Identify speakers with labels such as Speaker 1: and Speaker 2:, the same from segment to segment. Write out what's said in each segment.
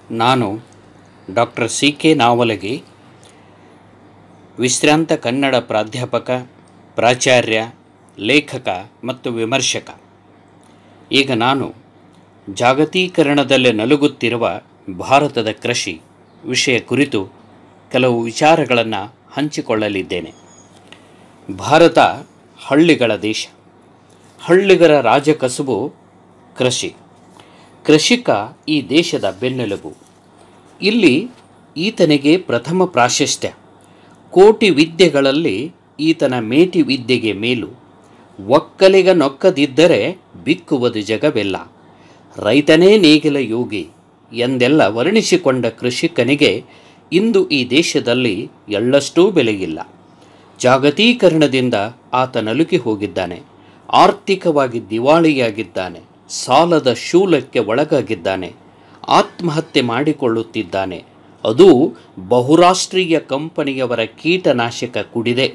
Speaker 1: ನಾನು doctor C K ನಾವಲಗಿ ವಿಶ್ರಾಂತ ಕನ್ನಡ ಪ್ರಾಧ್ಯಾಪಕ ಪ್ರಾಚಾರ್ಯ ಲೇಖಕ ಮತ್ತು ವಿಮರ್ಶಕ ಈಗ ನಾನು ಜಾಗತೀಕರಣದಲ್ಲಿ ನಲುಗುತ್ತಿರುವ ಭಾರತದ ಕೃಷಿ ವಿಷಯ ಕುರಿತು ಕೆಲವು ವಿಚಾರಗಳನ್ನು ಹಂಚಿಕೊಳ್ಳಲಿದ್ದೇನೆ ಭಾರತ ಹಳ್ಳಿಗಳ ದೇಶ ಹಳ್ಳಿಗರ ರಾಜಕಸುಬು ಕೃಷಿ ಕೃಷಿಕ ಈ ದೇಶದ ಬೆನ್ನೆಲುಬು ಇಲ್ಲಿ ಈತನಿಗೆ ಪ್ರಥಮ ಪ್ರಾಶಸ್ತ್ಯ ಕೋಟಿ ವಿದ್ಯೆಗಳಲ್ಲಿ ಈತನ ಮೇಟಿ ವಿದ್ಯೆಗೆ ಮೇಲು ಒಕ್ಕಲಿಗ ನೊಕ್ಕದಿದ್ದರೆ ಬಿಕ್ಕುವುದು ಜಗವೆಲ್ಲ ರೈತನೇ ನೇಗಿಲ ಯೋಗಿ ಎಂದೆಲ್ಲ ವರ್ಣಿಸಿಕೊಂಡ ಕೃಷಿಕನಿಗೆ ಇಂದು ಈ ದೇಶದಲ್ಲಿ ಎಳ್ಳಷ್ಟೂ ಬೆಲೆಯಿಲ್ಲ ಜಾಗತೀಕರಣದಿಂದ ಆತ ನಲುಗಿ ಹೋಗಿದ್ದಾನೆ ಆರ್ಥಿಕವಾಗಿ ದಿವಾಳಿಯಾಗಿದ್ದಾನೆ ಸಾಲದ ಶೂಲಕ್ಕೆ ಒಳಗಾಗಿದ್ದಾನೆ ಆತ್ಮಹತ್ಯೆ ಮಾಡಿಕೊಳ್ಳುತ್ತಿದ್ದಾನೆ ಅದು ಬಹುರಾಷ್ಟ್ರೀಯ ಕಂಪನಿಯವರ ಕೀಟನಾಶಕ ಕುಡಿದೆ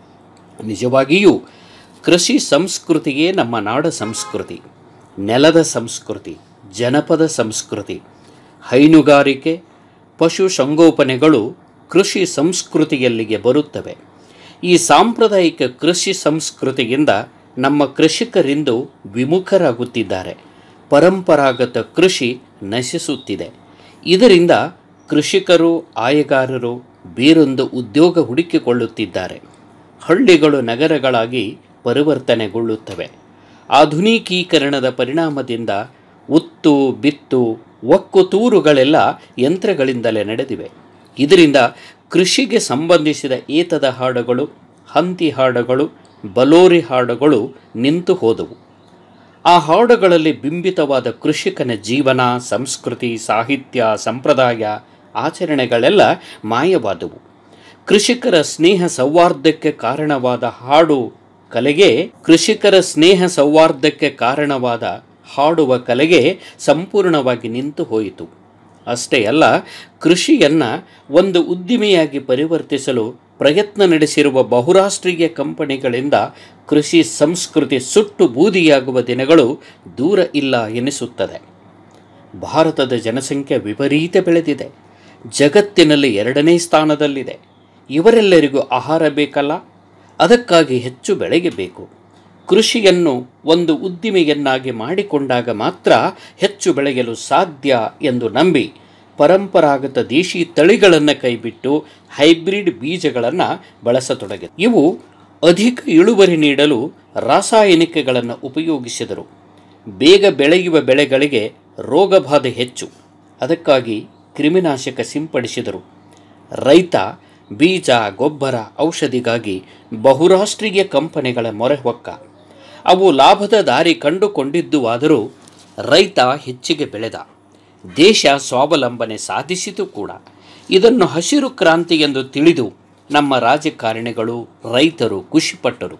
Speaker 1: ನಿಜವಾಗಿಯೂ ಕೃಷಿ ಸಂಸ್ಕೃತಿಯೇ ನಮ್ಮ ನಾಡ ಸಂಸ್ಕೃತಿ ನೆಲದ ಸಂಸ್ಕೃತಿ ಜನಪದ ಸಂಸ್ಕೃತಿ ಹೈನುಗಾರಿಕೆ ಪಶು ಸಂಗೋಪನೆಗಳು ಕೃಷಿ ಸಂಸ್ಕೃತಿಯಲ್ಲಿಗೆ ಬರುತ್ತವೆ ಈ ಸಾಂಪ್ರದಾಯಿಕ ಕೃಷಿ ಸಂಸ್ಕೃತಿಯಿಂದ ನಮ್ಮ ಕೃಷಿಕರಿಂದು ವಿಮುಖರಾಗುತ್ತಿದ್ದಾರೆ ಪರಂಪರಾಗತ ಕೃಷಿ ನಶಿಸುತ್ತಿದೆ ಇದರಿಂದ ಕೃಷಿಕರು ಆಯಗಾರರು ಬೇರೊಂದು ಉದ್ಯೋಗ ಹುಡುಕಿಕೊಳ್ಳುತ್ತಿದ್ದಾರೆ ಹಳ್ಳಿಗಳು ನಗರಗಳಾಗಿ ಪರಿವರ್ತನೆಗೊಳ್ಳುತ್ತವೆ ಆಧುನಿಕೀಕರಣದ ಪರಿಣಾಮದಿಂದ ಉತ್ತು ಬಿತ್ತು ಒಕ್ಕುತೂರುಗಳೆಲ್ಲ ಯಂತ್ರಗಳಿಂದಲೇ ನಡೆದಿವೆ ಇದರಿಂದ ಕೃಷಿಗೆ ಸಂಬಂಧಿಸಿದ ಏತದ ಹಾಡುಗಳು ಹಂತಿ ಹಾಡುಗಳು ಬಲೋರಿ ಹಾಡುಗಳು ನಿಂತು ಹೋದವು ಆ ಹಾಡುಗಳಲ್ಲಿ ಬಿಂಬಿತವಾದ ಕೃಷಿಕನ ಜೀವನ ಸಂಸ್ಕೃತಿ ಸಾಹಿತ್ಯ ಸಂಪ್ರದಾಯ ಆಚರಣೆಗಳೆಲ್ಲ ಮಾಯವಾದವು ಕೃಷಿಕರ ಸ್ನೇಹ ಸೌಹಾರ್ದಕ್ಕೆ ಕಾರಣವಾದ ಹಾಡು ಕಲೆಗೆ ಕೃಷಿಕರ ಸ್ನೇಹ ಸೌಹಾರ್ದಕ್ಕೆ ಕಾರಣವಾದ ಹಾಡುವ ಕಲೆಗೆ ಸಂಪೂರ್ಣವಾಗಿ ನಿಂತು ಹೋಯಿತು ಅಷ್ಟೇ ಅಲ್ಲ ಕೃಷಿಯನ್ನು ಒಂದು ಉದ್ದಿಮೆಯಾಗಿ ಪರಿವರ್ತಿಸಲು ಪ್ರಯತ್ನ ನಡೆಸಿರುವ ಬಹುರಾಷ್ಟ್ರೀಯ ಕಂಪನಿಗಳಿಂದ ಕೃಷಿ ಸಂಸ್ಕೃತಿ ಸುಟ್ಟು ಬೂದಿಯಾಗುವ ದಿನಗಳು ದೂರ ಇಲ್ಲ ಎನಿಸುತ್ತದೆ ಭಾರತದ ಜನಸಂಖ್ಯೆ ವಿಪರೀತ ಬೆಳೆದಿದೆ ಜಗತ್ತಿನಲ್ಲಿ ಎರಡನೇ ಸ್ಥಾನದಲ್ಲಿದೆ ಇವರೆಲ್ಲರಿಗೂ ಆಹಾರ ಬೇಕಲ್ಲ ಅದಕ್ಕಾಗಿ ಹೆಚ್ಚು ಬೆಳೆಗೆ ಬೇಕು ಕೃಷಿಯನ್ನು ಒಂದು ಉದ್ದಿಮೆಯನ್ನಾಗಿ ಮಾಡಿಕೊಂಡಾಗ ಮಾತ್ರ ಹೆಚ್ಚು ಬೆಳೆಯಲು ಸಾಧ್ಯ ಎಂದು ನಂಬಿ ಪರಂಪರಾಗತ ದೇಶಿ ತಳಿಗಳನ್ನು ಕೈಬಿಟ್ಟು ಹೈಬ್ರಿಡ್ ಬೀಜಗಳನ್ನು ಬಳಸತೊಡಗಿದೆ ಇವು ಅಧಿಕ ಇಳುವರಿ ನೀಡಲು ರಾಸಾಯನಿಕಗಳನ್ನು ಉಪಯೋಗಿಸಿದರು ಬೇಗ ಬೆಳೆಯುವ ಬೆಳೆಗಳಿಗೆ ರೋಗಬಾಧೆ ಹೆಚ್ಚು ಅದಕ್ಕಾಗಿ ಕ್ರಿಮಿನಾಶಕ ಸಿಂಪಡಿಸಿದರು ರೈತ ಬೀಜ ಗೊಬ್ಬರ ಔಷಧಿಗಾಗಿ ಬಹುರಾಷ್ಟ್ರೀಯ ಕಂಪನಿಗಳ ಮೊರೆ ಹೊಕ್ಕ ಅವು ಲಾಭದ ದಾರಿ ಕಂಡುಕೊಂಡಿದ್ದುವಾದರೂ ರೈತ ಹೆಚ್ಚಿಗೆ ಬೆಳೆದ ದೇಶ ಸ್ವಾವಲಂಬನೆ ಸಾಧಿಸಿತು ಕೂಡ ಇದನ್ನು ಹಸಿರು ಕ್ರಾಂತಿ ಎಂದು ತಿಳಿದು ನಮ್ಮ ರಾಜಕಾರಣಿಗಳು ರೈತರು ಖುಷಿಪಟ್ಟರು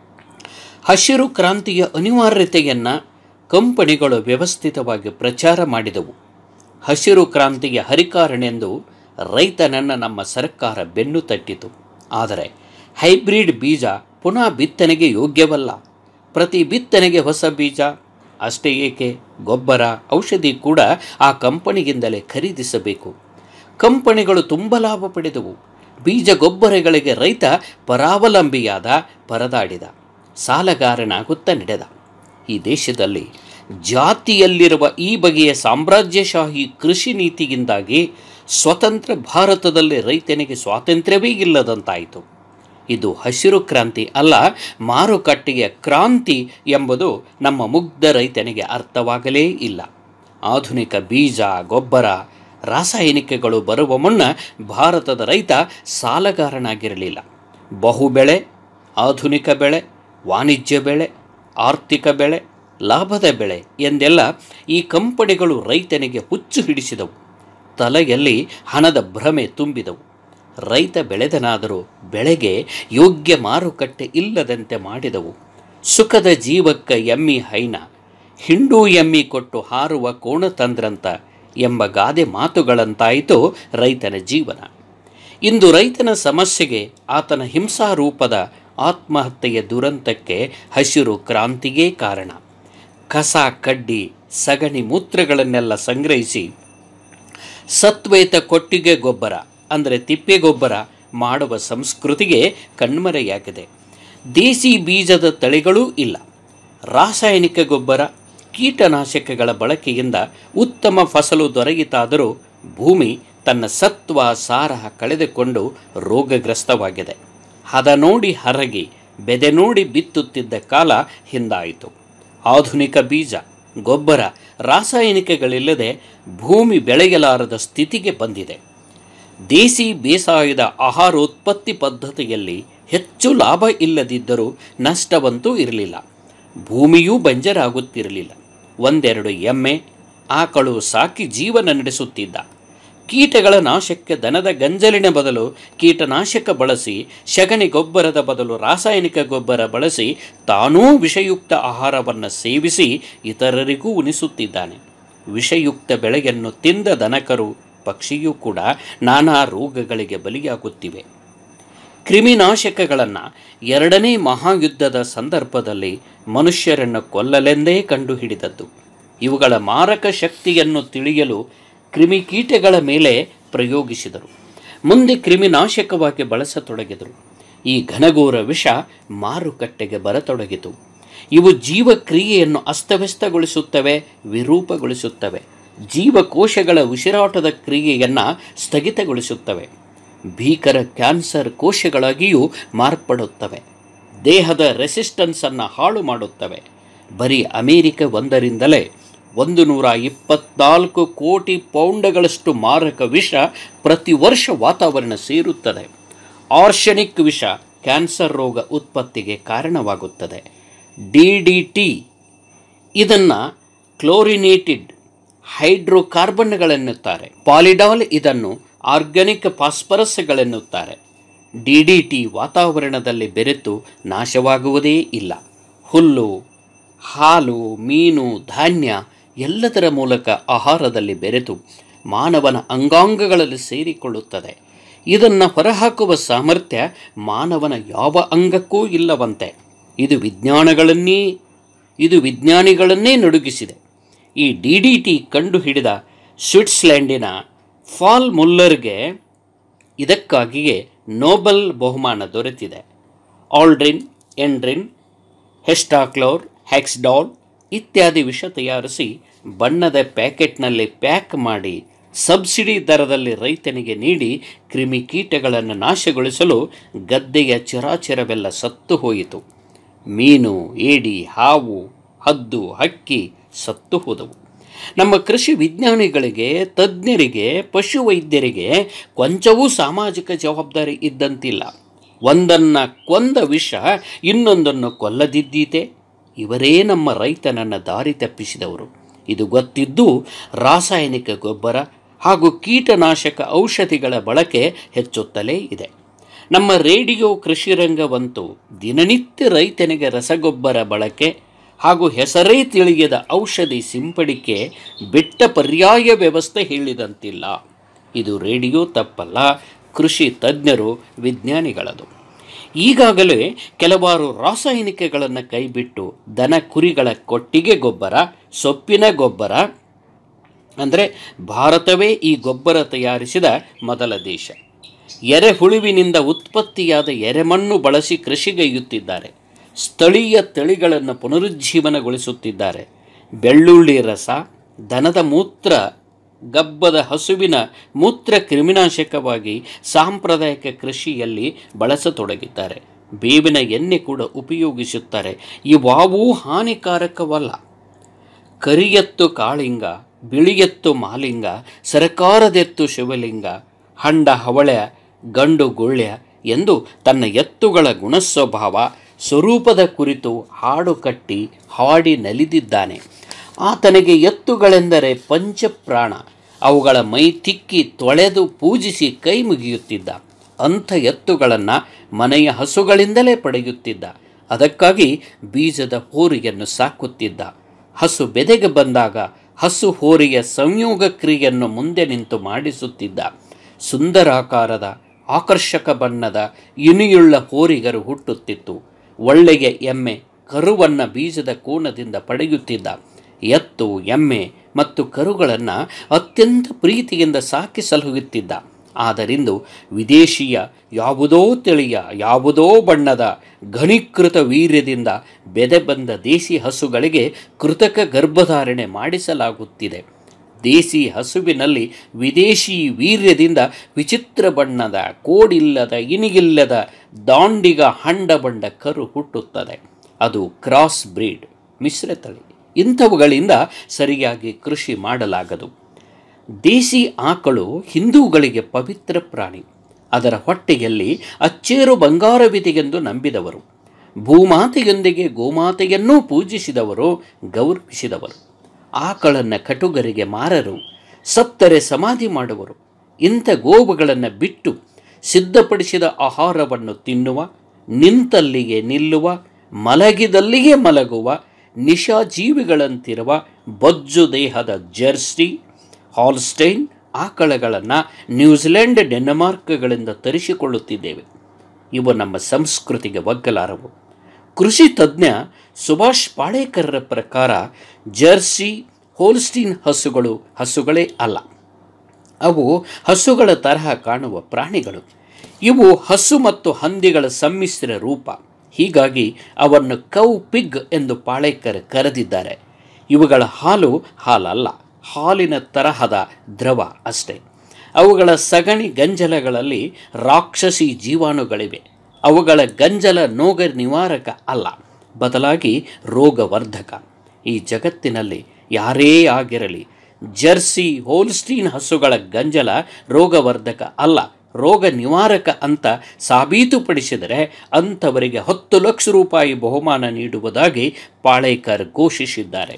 Speaker 1: ಹಸಿರು ಕ್ರಾಂತಿಯ ಅನಿವಾರ್ಯತೆಯನ್ನು ಕಂಪನಿಗಳು ವ್ಯವಸ್ಥಿತವಾಗಿ ಪ್ರಚಾರ ಮಾಡಿದವು ಹಸಿರು ಕ್ರಾಂತಿಯ ಹರಿಕಾರನೆಂದು ರೈತನನ್ನು ನಮ್ಮ ಸರ್ಕಾರ ಬೆನ್ನು ತಟ್ಟಿತು ಆದರೆ ಹೈಬ್ರಿಡ್ ಬೀಜ ಪುನಃ ಬಿತ್ತನೆಗೆ ಯೋಗ್ಯವಲ್ಲ ಪ್ರತಿ ಬಿತ್ತನೆಗೆ ಹೊಸ ಬೀಜ ಅಷ್ಟೇ ಏಕೆ ಗೊಬ್ಬರ ಔಷಧಿ ಕೂಡ ಆ ಕಂಪನಿಗಿಂದಲೇ ಖರೀದಿಸಬೇಕು ಕಂಪನಿಗಳು ತುಂಬ ಲಾಭ ಪಡೆದವು ಬೀಜ ಗೊಬ್ಬರಗಳಿಗೆ ರೈತ ಪರಾವಲಂಬಿಯಾದ ಪರದಾಡಿದ ಸಾಲಗಾರನಾಗುತ್ತಾ ನಡೆದ ಈ ದೇಶದಲ್ಲಿ ಜಾತಿಯಲ್ಲಿರುವ ಈ ಬಗೆಯ ಸಾಮ್ರಾಜ್ಯಶಾಹಿ ಕೃಷಿ ನೀತಿಯಿಂದಾಗಿ ಸ್ವತಂತ್ರ ಭಾರತದಲ್ಲಿ ರೈತನಿಗೆ ಸ್ವಾತಂತ್ರ್ಯವೇ ಇಲ್ಲದಂತಾಯಿತು ಇದು ಹಸಿರು ಕ್ರಾಂತಿ ಅಲ್ಲ ಮಾರುಕಟ್ಟೆಯ ಕ್ರಾಂತಿ ಎಂಬುದು ನಮ್ಮ ಮುಗ್ಧ ರೈತನಿಗೆ ಅರ್ಥವಾಗಲೇ ಇಲ್ಲ ಆಧುನಿಕ ಬೀಜ ಗೊಬ್ಬರ ರಾಸಾಯನಿಕಗಳು ಬರುವ ಮುನ್ನ ಭಾರತದ ರೈತ ಸಾಲಗಾರನಾಗಿರಲಿಲ್ಲ ಬಹುಬೆಳೆ ಆಧುನಿಕ ಬೆಳೆ ವಾಣಿಜ್ಯ ಬೆಳೆ ಆರ್ಥಿಕ ಬೆಳೆ ಲಾಭದ ಬೆಳೆ ಎಂದೆಲ್ಲ ಈ ಕಂಪನಿಗಳು ರೈತನಿಗೆ ಹುಚ್ಚು ಹಿಡಿಸಿದವು ತಲೆಯಲ್ಲಿ ಹಣದ ಭ್ರಮೆ ತುಂಬಿದವು ರೈತ ಬೆಳೆದನಾದರೂ ಬೆಳೆಗೆ ಯೋಗ್ಯ ಮಾರುಕಟ್ಟೆ ಇಲ್ಲದಂತೆ ಮಾಡಿದವು ಸುಖದ ಜೀವಕ್ಕ ಎಮ್ಮಿ ಹೈನ ಹಿಂಡೂ ಎಮ್ಮಿ ಕೊಟ್ಟು ಹಾರುವ ಕೋಣ ತಂದ್ರಂತ ಎಂಬ ಗಾದೆ ಮಾತುಗಳಂತಾಯಿತು ರೈತನ ಜೀವನ ಇಂದು ರೈತನ ಸಮಸ್ಯೆಗೆ ಆತನ ಹಿಂಸಾರೂಪದ ಆತ್ಮಹತ್ಯೆಯ ದುರಂತಕ್ಕೆ ಹಸಿರು ಕ್ರಾಂತಿಗೇ ಕಾರಣ ಕಸ ಕಡ್ಡಿ ಸಗಣಿ ಮೂತ್ರಗಳನ್ನೆಲ್ಲ ಸಂಗ್ರಹಿಸಿ ಸತ್ವೇತ ಕೊಟ್ಟಿಗೆ ಗೊಬ್ಬರ ಅಂದರೆ ತಿಪ್ಪೆ ಗೊಬ್ಬರ ಮಾಡುವ ಸಂಸ್ಕೃತಿಗೆ ಕಣ್ಮರೆಯಾಗಿದೆ ದೇಸಿ ಬೀಜದ ತಳಿಗಳೂ ಇಲ್ಲ ರಾಸಾಯನಿಕ ಗೊಬ್ಬರ ಕೀಟನಾಶಕಗಳ ಬಳಕೆಯಿಂದ ಉತ್ತಮ ಫಸಲು ದೊರೆಯಿತಾದರೂ ಭೂಮಿ ತನ್ನ ಸತ್ವ ಸಾರ ಕಳೆದುಕೊಂಡು ರೋಗಗ್ರಸ್ತವಾಗಿದೆ ಹದ ನೋಡಿ ಹರಗಿ ಬೆದೆ ನೋಡಿ ಬಿತ್ತುತ್ತಿದ್ದ ಕಾಲ ಹಿಂದಾಯಿತು ಆಧುನಿಕ ಬೀಜ ಗೊಬ್ಬರ ರಾಸಾಯನಿಕಗಳಿಲ್ಲದೆ ಭೂಮಿ ಬೆಳೆಯಲಾರದ ಸ್ಥಿತಿಗೆ ಬಂದಿದೆ ದೇಸಿ ಬೇಸಾಯದ ಆಹಾರೋತ್ಪತ್ತಿ ಪದ್ಧತಿಯಲ್ಲಿ ಹೆಚ್ಚು ಲಾಭ ಇಲ್ಲದಿದ್ದರೂ ನಷ್ಟವಂತೂ ಇರಲಿಲ್ಲ ಭೂಮಿಯೂ ಬಂಜರಾಗುತ್ತಿರಲಿಲ್ಲ ಒಂದೆರಡು ಎಮ್ಮೆ ಆಕಳು ಸಾಕಿ ಜೀವನ ನಡೆಸುತ್ತಿದ್ದ ಕೀಟಗಳ ನಾಶಕ್ಕೆ ದನದ ಗಂಜಲಿನ ಬದಲು ಕೀಟನಾಶಕ ಬಳಸಿ ಸಗಣಿ ಗೊಬ್ಬರದ ಬದಲು ರಾಸಾಯನಿಕ ಗೊಬ್ಬರ ಬಳಸಿ ತಾನೂ ವಿಷಯುಕ್ತ ಆಹಾರವನ್ನು ಸೇವಿಸಿ ಇತರರಿಗೂ ಉಣಿಸುತ್ತಿದ್ದಾನೆ ವಿಷಯುಕ್ತ ಬೆಳೆಯನ್ನು ತಿಂದ ದನಕರು ಪಕ್ಷಿಯೂ ಕೂಡ ನಾನಾ ರೋಗಗಳಿಗೆ ಬಲಿಯಾಗುತ್ತಿವೆ ಕ್ರಿಮಿನಾಶಕಗಳನ್ನು ಎರಡನೇ ಮಹಾಯುದ್ಧದ ಸಂದರ್ಭದಲ್ಲಿ ಮನುಷ್ಯರನ್ನು ಕೊಲ್ಲಲೆಂದೇ ಕಂಡುಹಿಡಿದದ್ದು ಇವುಗಳ ಮಾರಕ ಶಕ್ತಿಯನ್ನು ತಿಳಿಯಲು ಕ್ರಿಮಿಕೀಟಗಳ ಮೇಲೆ ಪ್ರಯೋಗಿಸಿದರು ಮುಂದೆ ಕ್ರಿಮಿನಾಶಕವಾಗಿ ಬಳಸತೊಡಗಿದರು ಈ ಘನಘೋರ ವಿಷ ಮಾರುಕಟ್ಟೆಗೆ ಬರತೊಡಗಿತು ಇವು ಜೀವಕ್ರಿಯೆಯನ್ನು ಅಸ್ತವ್ಯಸ್ತಗೊಳಿಸುತ್ತವೆ ವಿರೂಪಗೊಳಿಸುತ್ತವೆ ಜೀವಕೋಶಗಳ ಉಸಿರಾಟದ ಕ್ರಿಯೆಯನ್ನು ಸ್ಥಗಿತಗೊಳಿಸುತ್ತವೆ ಭೀಕರ ಕ್ಯಾನ್ಸರ್ ಕೋಶಗಳಾಗಿಯೂ ಮಾರ್ಪಡುತ್ತವೆ ದೇಹದ ರೆಸಿಸ್ಟೆನ್ಸನ್ನು ಹಾಳು ಮಾಡುತ್ತವೆ ಬರೀ ಅಮೇರಿಕ ಒಂದರಿಂದಲೇ ಒಂದು ನೂರ ಇಪ್ಪತ್ನಾಲ್ಕು ಕೋಟಿ ಪೌಂಡ್ಗಳಷ್ಟು ಮಾರಕ ವಿಷ ಪ್ರತಿ ವರ್ಷ ವಾತಾವರಣ ಸೇರುತ್ತದೆ ಆರ್ಶನಿಕ್ ವಿಷ ಕ್ಯಾನ್ಸರ್ ರೋಗ ಉತ್ಪತ್ತಿಗೆ ಕಾರಣವಾಗುತ್ತದೆ ಡಿ ಡಿ ಟಿ ಇದನ್ನು ಕ್ಲೋರಿನೇಟೆಡ್ ಹೈಡ್ರೋಕಾರ್ಬನ್ಗಳೆನ್ನುತ್ತಾರೆ ಪಾಲಿಡಾಲ್ ಇದನ್ನು ಆರ್ಗ್ಯಾನಿಕ್ ಫಾಸ್ಫರಸ್ಗಳೆನ್ನುತ್ತಾರೆ ಡಿ ಡಿ ಟಿ ವಾತಾವರಣದಲ್ಲಿ ಬೆರೆತು ನಾಶವಾಗುವುದೇ ಇಲ್ಲ ಹುಲ್ಲು ಹಾಲು ಮೀನು ಧಾನ್ಯ ಎಲ್ಲದರ ಮೂಲಕ ಆಹಾರದಲ್ಲಿ ಬೆರೆತು ಮಾನವನ ಅಂಗಾಂಗಗಳಲ್ಲಿ ಸೇರಿಕೊಳ್ಳುತ್ತದೆ ಇದನ್ನು ಹೊರಹಾಕುವ ಸಾಮರ್ಥ್ಯ ಮಾನವನ ಯಾವ ಅಂಗಕ್ಕೂ ಇಲ್ಲವಂತೆ ಇದು ವಿಜ್ಞಾನಗಳನ್ನೇ ಇದು ವಿಜ್ಞಾನಿಗಳನ್ನೇ ನಡುಗಿಸಿದೆ ಈ ಡಿ ಡಿ ಟಿ ಕಂಡುಹಿಡಿದ ಸ್ವಿಟ್ಜರ್ಲ್ಯಾಂಡಿನ ಫಾಲ್ ಮುಲ್ಲರ್ಗೆ ಇದಕ್ಕಾಗಿಯೇ ನೋಬೆಲ್ ಬಹುಮಾನ ದೊರೆತಿದೆ ಆಲ್ಡ್ರಿನ್ ಎಂಡ್ರಿನ್ ಹೆಸ್ಟಾಕ್ಲೋರ್ ಹೆಕ್ಸ್ಡಾಲ್ ಇತ್ಯಾದಿ ವಿಷ ತಯಾರಿಸಿ ಬಣ್ಣದ ಪ್ಯಾಕೆಟ್ನಲ್ಲಿ ಪ್ಯಾಕ್ ಮಾಡಿ ಸಬ್ಸಿಡಿ ದರದಲ್ಲಿ ರೈತನಿಗೆ ನೀಡಿ ಕ್ರಿಮಿಕೀಟಗಳನ್ನು ನಾಶಗೊಳಿಸಲು ಗದ್ದೆಯ ಚರಾಚರವೆಲ್ಲ ಸತ್ತು ಹೋಯಿತು ಮೀನು ಏಡಿ ಹಾವು ಹದ್ದು ಹಕ್ಕಿ ಸತ್ತು ಹೋದವು ನಮ್ಮ ಕೃಷಿ ವಿಜ್ಞಾನಿಗಳಿಗೆ ತಜ್ಞರಿಗೆ ಪಶುವೈದ್ಯರಿಗೆ ಕೊಂಚವೂ ಸಾಮಾಜಿಕ ಜವಾಬ್ದಾರಿ ಇದ್ದಂತಿಲ್ಲ ಒಂದನ್ನು ಕೊಂದ ವಿಷ ಇನ್ನೊಂದನ್ನು ಕೊಲ್ಲದಿದ್ದೀತೆ ಇವರೇ ನಮ್ಮ ರೈತನನ್ನು ದಾರಿ ತಪ್ಪಿಸಿದವರು ಇದು ಗೊತ್ತಿದ್ದು ರಾಸಾಯನಿಕ ಗೊಬ್ಬರ ಹಾಗೂ ಕೀಟನಾಶಕ ಔಷಧಿಗಳ ಬಳಕೆ ಹೆಚ್ಚುತ್ತಲೇ ಇದೆ ನಮ್ಮ ರೇಡಿಯೋ ಕೃಷಿ ರಂಗವಂತೂ ದಿನನಿತ್ಯ ರೈತನಿಗೆ ರಸಗೊಬ್ಬರ ಬಳಕೆ ಹಾಗೂ ಹೆಸರೇ ತಿಳಿಯದ ಔಷಧಿ ಸಿಂಪಡಿಕೆ ಬಿಟ್ಟ ಪರ್ಯಾಯ ವ್ಯವಸ್ಥೆ ಹೇಳಿದಂತಿಲ್ಲ ಇದು ರೇಡಿಯೋ ತಪ್ಪಲ್ಲ ಕೃಷಿ ತಜ್ಞರು ವಿಜ್ಞಾನಿಗಳದು ಈಗಾಗಲೇ ಕೆಲವಾರು ರಾಸಾಯನಿಕಗಳನ್ನು ಕೈಬಿಟ್ಟು ದನ ಕುರಿಗಳ ಕೊಟ್ಟಿಗೆ ಗೊಬ್ಬರ ಸೊಪ್ಪಿನ ಗೊಬ್ಬರ ಅಂದರೆ ಭಾರತವೇ ಈ ಗೊಬ್ಬರ ತಯಾರಿಸಿದ ಮೊದಲ ದೇಶ ಎರೆಹುಳುವಿನಿಂದ ಉತ್ಪತ್ತಿಯಾದ ಎರೆಮಣ್ಣು ಬಳಸಿ ಕೃಷಿಗೈಯುತ್ತಿದ್ದಾರೆ ಸ್ಥಳೀಯ ತಳಿಗಳನ್ನು ಪುನರುಜ್ಜೀವನಗೊಳಿಸುತ್ತಿದ್ದಾರೆ ಬೆಳ್ಳುಳ್ಳಿ ರಸ ದನದ ಮೂತ್ರ ಗಬ್ಬದ ಹಸುವಿನ ಮೂತ್ರ ಕ್ರಿಮಿನಾಶಕವಾಗಿ ಸಾಂಪ್ರದಾಯಿಕ ಕೃಷಿಯಲ್ಲಿ ಬಳಸತೊಡಗಿದ್ದಾರೆ ಬೇವಿನ ಎಣ್ಣೆ ಕೂಡ ಉಪಯೋಗಿಸುತ್ತಾರೆ ಇವಾವೂ ಹಾನಿಕಾರಕವಲ್ಲ ಕರಿಯತ್ತು ಕಾಳಿಂಗ ಬಿಳಿಯತ್ತು ಮಾಲಿಂಗ ಸರಕಾರದೆತ್ತು ಶಿವಲಿಂಗ ಹಂಡ ಹವಳ ಗಂಡು ಗುಳ್ಯ ಎಂದು ತನ್ನ ಎತ್ತುಗಳ ಗುಣಸ್ವಭಾವ ಸ್ವರೂಪದ ಕುರಿತು ಹಾಡು ಕಟ್ಟಿ ಹಾಡಿ ನಲಿದಿದ್ದಾನೆ ಆತನಿಗೆ ಎತ್ತುಗಳೆಂದರೆ ಪಂಚಪ್ರಾಣ ಅವುಗಳ ಮೈ ತಿಕ್ಕಿ ತೊಳೆದು ಪೂಜಿಸಿ ಕೈ ಮುಗಿಯುತ್ತಿದ್ದ ಅಂಥ ಎತ್ತುಗಳನ್ನು ಮನೆಯ ಹಸುಗಳಿಂದಲೇ ಪಡೆಯುತ್ತಿದ್ದ ಅದಕ್ಕಾಗಿ ಬೀಜದ ಹೋರಿಯನ್ನು ಸಾಕುತ್ತಿದ್ದ ಹಸು ಬೆದೆಗೆ ಬಂದಾಗ ಹಸು ಹೋರಿಯ ಸಂಯೋಗ ಕ್ರಿಯೆಯನ್ನು ಮುಂದೆ ನಿಂತು ಮಾಡಿಸುತ್ತಿದ್ದ ಸುಂದರಾಕಾರದ ಆಕರ್ಷಕ ಬಣ್ಣದ ಇನಿಯುಳ್ಳ ಹೋರಿಗರು ಹುಟ್ಟುತ್ತಿತ್ತು ಒಳ್ಳೆಯ ಎಮ್ಮೆ ಕರುವನ್ನು ಬೀಜದ ಕೋಣದಿಂದ ಪಡೆಯುತ್ತಿದ್ದ ಎತ್ತು ಎಮ್ಮೆ ಮತ್ತು ಕರುಗಳನ್ನು ಅತ್ಯಂತ ಪ್ರೀತಿಯಿಂದ ಸಾಕಿ ಸಲಹುತ್ತಿದ್ದ ಆದರಿಂದು ವಿದೇಶಿಯ ಯಾವುದೋ ತಳಿಯ ಯಾವುದೋ ಬಣ್ಣದ ಘನೀಕೃತ ವೀರ್ಯದಿಂದ ಬೆದೆ ಬಂದ ದೇಸಿ ಹಸುಗಳಿಗೆ ಕೃತಕ ಗರ್ಭಧಾರಣೆ ಮಾಡಿಸಲಾಗುತ್ತಿದೆ ದೇಸಿ ಹಸುವಿನಲ್ಲಿ ವಿದೇಶಿ ವೀರ್ಯದಿಂದ ವಿಚಿತ್ರ ಬಣ್ಣದ ಕೋಡಿಲ್ಲದ ಇನಿಗಿಲ್ಲದ ದಾಂಡಿಗ ಹಂಡ ಬಂಡ ಕರು ಹುಟ್ಟುತ್ತದೆ ಅದು ಕ್ರಾಸ್ ಬ್ರೀಡ್ ಮಿಶ್ರತಳಿ ಇಂಥವುಗಳಿಂದ ಸರಿಯಾಗಿ ಕೃಷಿ ಮಾಡಲಾಗದು ದೇಸಿ ಆಕಳು ಹಿಂದೂಗಳಿಗೆ ಪವಿತ್ರ ಪ್ರಾಣಿ ಅದರ ಹೊಟ್ಟೆಯಲ್ಲಿ ಅಚ್ಚೇರು ಬಂಗಾರವಿದೆಯೆಂದು ನಂಬಿದವರು ಭೂಮಾತೆಯೊಂದಿಗೆ ಗೋಮಾತೆಯನ್ನೂ ಪೂಜಿಸಿದವರು ಗೌರವಿಸಿದವರು ಆಕಳನ್ನು ಕಟುಗರಿಗೆ ಮಾರರು ಸತ್ತರೆ ಸಮಾಧಿ ಮಾಡುವರು ಇಂಥ ಗೋವುಗಳನ್ನು ಬಿಟ್ಟು ಸಿದ್ಧಪಡಿಸಿದ ಆಹಾರವನ್ನು ತಿನ್ನುವ ನಿಂತಲ್ಲಿಗೆ ನಿಲ್ಲುವ ಮಲಗಿದಲ್ಲಿಯೇ ಮಲಗುವ ನಿಶಾಜೀವಿಗಳಂತಿರುವ ಬೊಜ್ಜು ದೇಹದ ಜರ್ಸಿ ಹಾಲ್ಸ್ಟೈನ್ ಆಕಳಗಳನ್ನು ನ್ಯೂಜಿಲೆಂಡ್ ಡೆನ್ಮಾರ್ಕ್ಗಳಿಂದ ತರಿಸಿಕೊಳ್ಳುತ್ತಿದ್ದೇವೆ ಇವು ನಮ್ಮ ಸಂಸ್ಕೃತಿಗೆ ಒಗ್ಗಲಾರವು ಕೃಷಿ ತಜ್ಞ ಸುಭಾಷ್ ಪಾಳೇಕರ್ರ ಪ್ರಕಾರ ಜರ್ಸಿ ಹೋಲ್ಸ್ಟೀನ್ ಹಸುಗಳು ಹಸುಗಳೇ ಅಲ್ಲ ಅವು ಹಸುಗಳ ತರಹ ಕಾಣುವ ಪ್ರಾಣಿಗಳು ಇವು ಹಸು ಮತ್ತು ಹಂದಿಗಳ ಸಮ್ಮಿಶ್ರ ರೂಪ ಹೀಗಾಗಿ ಅವನ್ನು ಕೌ ಪಿಗ್ ಎಂದು ಪಾಳೇಕರ್ ಕರೆದಿದ್ದಾರೆ ಇವುಗಳ ಹಾಲು ಹಾಲಲ್ಲ ಹಾಲಿನ ತರಹದ ದ್ರವ ಅಷ್ಟೇ ಅವುಗಳ ಸಗಣಿ ಗಂಜಲಗಳಲ್ಲಿ ರಾಕ್ಷಸಿ ಜೀವಾಣುಗಳಿವೆ ಅವುಗಳ ಗಂಜಲ ನೋಗ ನಿವಾರಕ ಅಲ್ಲ ಬದಲಾಗಿ ರೋಗವರ್ಧಕ ಈ ಜಗತ್ತಿನಲ್ಲಿ ಯಾರೇ ಆಗಿರಲಿ ಜರ್ಸಿ ಹೋಲ್ಸ್ಟೀನ್ ಹಸುಗಳ ಗಂಜಲ ರೋಗವರ್ಧಕ ಅಲ್ಲ ರೋಗ ನಿವಾರಕ ಅಂತ ಸಾಬೀತುಪಡಿಸಿದರೆ ಅಂಥವರಿಗೆ ಹತ್ತು ಲಕ್ಷ ರೂಪಾಯಿ ಬಹುಮಾನ ನೀಡುವುದಾಗಿ ಪಾಳೇಕರ್ ಘೋಷಿಸಿದ್ದಾರೆ